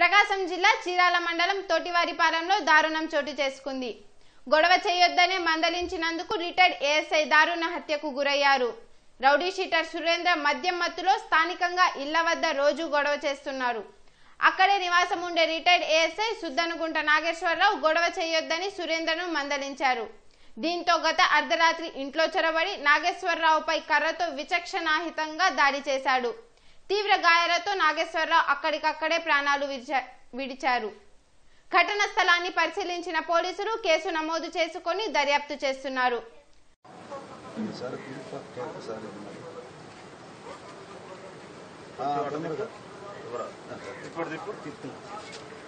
ప్రకాశం జిల్లా చీరాల మండలం తోటివారిపాలెంలో దారుణం చోటు చేసుకుంది గొడవ చేయొద్దనే మందలించినందుకు రిటైర్డ్ ఏఎస్ఐ దారుణ హత్యకు గురయ్యారు రౌడీ షీటర్ సురేంద్ర మద్యం మత్తులో స్థానికంగా ఇళ్ల వద్ద రోజు గొడవ చేస్తున్నారు అక్కడే నివాసం ఉండే రిటైర్డ్ ఏఎస్ఐ సుద్దనుగుంట నాగేశ్వరరావు గొడవ చేయొద్దని సురేంద్రను మందలించారు దీంతో గత అర్ధరాత్రి ఇంట్లో చొరబడి నాగేశ్వరరావుపై కర్రతో విచక్షణాహితంగా దాడి చేశాడు తీవ్ర గాయాలతో నాగేశ్వరరావు అక్కడికక్కడే ప్రాణాలు విడిచా- విడిచారు ఘటన స్థలాన్ని పరిశీలించిన పోలీసులు కేసు నమోదు చేసుకొని దర్యాప్తు చేస్తున్నారు సార్ కేక్ సార్ తొందరగా ఇప్పుడు తిప్పు తిప్పుతున్నా